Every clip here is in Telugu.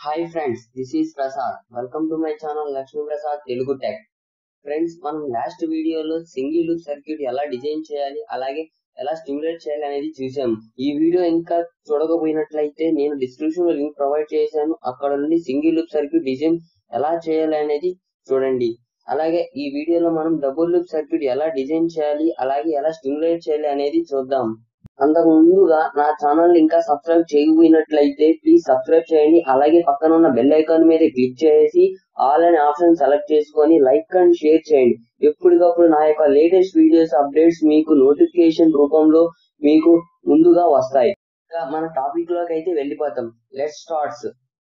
hi friends this is Prasad welcome to my channel Lakshmi Prasad Telugu tech friends మనం లాస్ట్ వీడియోలో సింగిల్ లూప్ సర్క్యూట్ ఎలా డిజైన్ చేయాలి అలాగే ఎలా స్టిమ్యులేట్ చేయాలి అనేది చూసాము ఈ వీడియో ఇంకా చూడకపోయినట్లయితే నేను డిస్క్రిప్షన్ లో లింక్ ప్రొవైడ్ చేశాను అక్కడ నుండి సింగిల్ లూప్ సర్క్యూట్ డిజైన్ ఎలా చేయాలి అనేది చూడండి అలాగే ఈ వీడియోలో మనం డబుల్ లూప్ సర్క్యూట్ ఎలా డిజైన్ చేయాలి అలాగే ఎలా స్టిమ్యులేట్ చేయాలి అనేది చూద్దాం అంతకు ముందుగా నా ఛానల్ ఇంకా సబ్స్క్రైబ్ చేయకపోయినట్లయితే ప్లీజ్ సబ్స్క్రైబ్ చేయండి అలాగే పక్కన ఉన్న బెల్ ఐకాన్ మీద క్లిక్ చేసి ఆల్ అనే ఆప్షన్ సెలెక్ట్ చేసుకొని లైక్ అండ్ షేర్ చేయండి ఎప్పటికప్పుడు నా యొక్క లేటెస్ట్ వీడియోస్ అప్డేట్స్ మీకు నోటిఫికేషన్ రూపంలో మీకు ముందుగా వస్తాయి ఇంకా మన టాపిక్ లోకి అయితే వెళ్ళిపోతాం లెట్ స్టార్ట్స్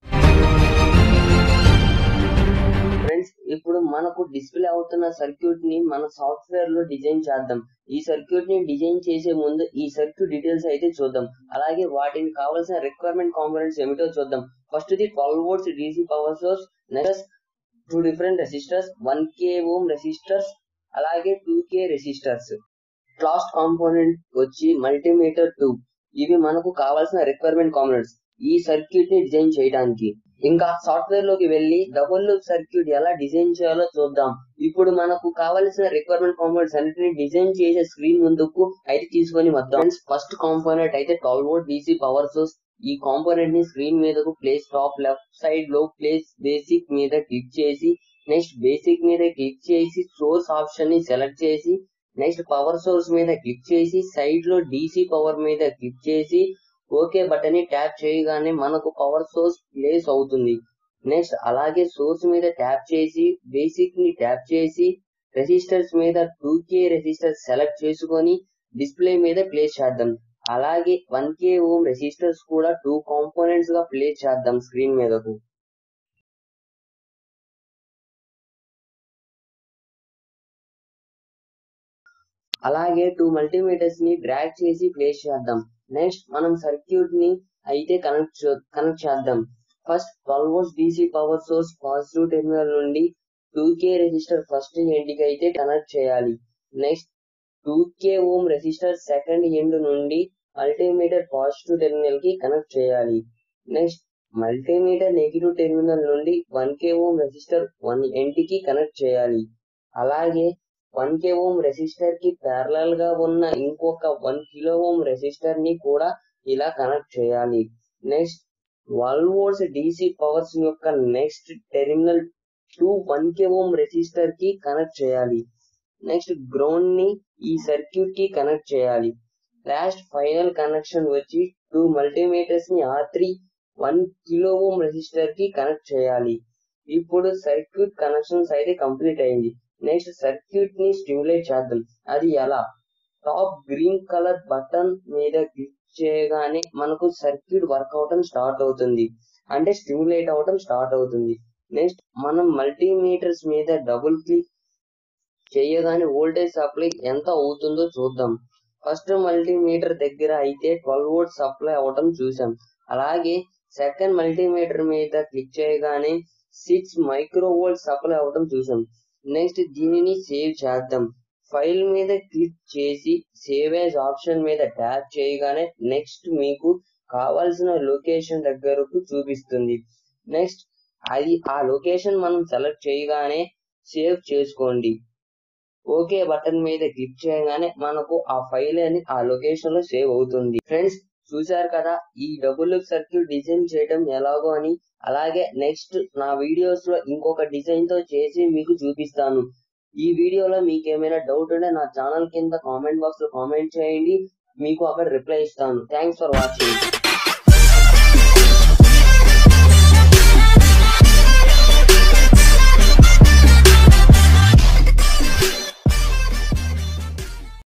ఫ్రెండ్స్ ఇప్పుడు మనకు డిస్ప్లే అవుతున్న సర్క్యూట్ ని మన సాఫ్ట్వేర్ లో డిజైన్ చేద్దాం ఈ సర్క్యూట్ ని డిజైన్ చేసే ముందు ఈ సర్క్యూట్ డీటెయిల్స్ అయితే చూద్దాం అలాగే వాటికి కావాల్సిన రిక్వైర్మెంట్ కాంపోనెంట్స్ ఏమిటో చూద్దాం first the twelve volts DC power source next two different resistors one K ohm resistors అలాగే two K resistors last component వచ్చి మల్టీమీటర్ టూ ఇవి మనకు కావాల్సిన రిక్వైర్మెంట్ కాంపోనెంట్స్ ఈ సర్క్యూట్ ని డిజైన్ చేయడానికి ఇంకా సాఫ్ట్వేర్ లోకి వెళ్లి డబుల్ లూప్ సర్క్యూట్ ఎలా డిజైన్ చేయాలో చూద్దాం ఇప్పుడు మనకు కావాల్సిన రిక్వైర్మెంట్ కాంపోనెంట్స్ అన్నిటిని డిజైన్ చేసే స్క్రీన్ ముందుకు అయితే తీసుకొని వద్దాం ఫస్ట్ కాంపోనెంట్ అయితే twelve volt DC power source ఈ కాంపోనెంట్ ని స్క్రీన్ మీదకు ప్లేస్ టాప్ లెఫ్ట్ సైడ్ లో ప్లేస్ బేసిక్ మీద క్లిక్ చేసి నెక్స్ట్ బేసిక్ మీద క్లిక్ చేసి సోర్స్ ఆప్షన్ ని సెలెక్ట్ చేసి నెక్స్ట్ పవర్ సోర్స్ మీద క్లిక్ చేసి సైడ్ లో డీసీ పవర్ మీద క్లిక్ చేసి ఓకే బటన్ ని ట్యాప్ చేయగానే మనకు పవర్ సోర్స్ ప్లేస్ అవుతుంది నెక్స్ట్ అలాగే సోర్స్ మీద ట్యాప్ చేసి బేసిక్ ని ట్యాప్ చేసి రెసిస్టర్స్ మీద టూ కే రెసిస్టర్ సెలెక్ట్ చేసుకొని డిస్ప్లే మీద ప్లేస్ చేద్దాం అలాగే వన్ కే ఓమ్ రెసిస్టర్స్ కూడా టూ కాంపోనెంట్స్ గా ప్లేస్ చేద్దాం స్క్రీన్ మీదకు అలాగే టూ మల్టీమీటర్స్ ని డ్రాగ్ చేసి ప్లేస్ చేద్దాం నెక్స్ట్ మనం సర్క్యూట్ ని అయితే కనెక్ట్ కనెక్ట్ చేద్దాం first twelve volts DC power source positive terminal నుండి two K resistor first end కి అయితే కనెక్ట్ చేయాలి next two K ohm resistor second end నుండి మల్టీమీటర్ పాజిటివ్ టెర్మినల్ కి కనెక్ట్ చేయాలి నెక్స్ట్ మల్టీమీటర్ నెగిటివ్ టెర్మినల్ నుండి one K ohm resistor one end కి కనెక్ట్ చేయాలి అలాగే వన్ కే ఓమ్ రెసిస్టర్ కి ప్యారలల్ గా ఉన్న ఇంకొక వన్ కిలో ఓమ్ రెసిస్టర్ ని కూడా ఇలా కనెక్ట్ చేయాలి next twelve volts DC powers యొక్క next terminal to one K ohm resistor కి కనెక్ట్ చేయాలి నెక్స్ట్ గ్రౌండ్ ని ఈ సర్క్యూట్ కి కనెక్ట్ చేయాలి లాస్ట్ ఫైనల్ కనెక్షన్ వచ్చి టూ మల్టీమీటర్స్ ని R three one kilo ohm resistor కి కనెక్ట్ చేయాలి ఇప్పుడు సర్క్యూట్ కనెక్షన్స్ అయితే కంప్లీట్ అయింది నెక్స్ట్ సర్క్యూట్ ని స్టిమ్యులేట్ చేద్దాం అది ఎలా టాప్ గ్రీన్ కలర్ బటన్ మీద క్లిక్ చేయగానే మనకు సర్క్యూట్ వర్క్ అవటం స్టార్ట్ అవుతుంది అంటే స్టిమ్యులేట్ అవటం స్టార్ట్ అవుతుంది నెక్స్ట్ మనం మల్టీమీటర్స్ మీద డబుల్ క్లిక్ చేయగానే వోల్టేజ్ సప్లై ఎంత అవుతుందో చూద్దాం ఫస్ట్ మల్టీమీటర్ దగ్గర అయితే ట్వెల్వ్ వోల్ట్ సప్లై అవటం చూసాం అలాగే సెకండ్ మల్టీమీటర్ మీద క్లిక్ చేయగానే సిక్స్ మైక్రో వోల్ట్ సప్లై అవటం చూసాం నెక్స్ట్ దీనిని సేవ్ చేద్దాం ఫైల్ మీద క్లిక్ చేసి సేవ్ యాజ్ ఆప్షన్ మీద ట్యాప్ చేయగానే నెక్స్ట్ మీకు కావాల్సిన లొకేషన్ దగ్గరకు చూపిస్తుంది నెక్స్ట్ అది ఆ లొకేషన్ మనం సెలెక్ట్ చేయగానే సేవ్ చేసుకోండి ఓకే బటన్ మీద క్లిక్ చేయగానే మనకు ఆ ఫైల్ అని ఆ లొకేషన్ లో సేవ్ అవుతుంది ఫ్రెండ్స్ చూశారు కదా ఈ డబుల్ లూప్ సర్క్యూట్ డిజైన్ చేయడం ఎలాగో అని అలాగే నెక్స్ట్ నా వీడియోస్ లో ఇంకొక డిజైన్ తో చేసి మీకు చూపిస్తాను ఈ వీడియోలో మీకు ఏమైనా డౌట్ ఉంటే నా ఛానల్ కింద కామెంట్ బాక్స్ లో కామెంట్ చేయండి మీకు అక్కడ రిప్లై ఇస్తాను థ్యాంక్స్ ఫర్ వాచింగ్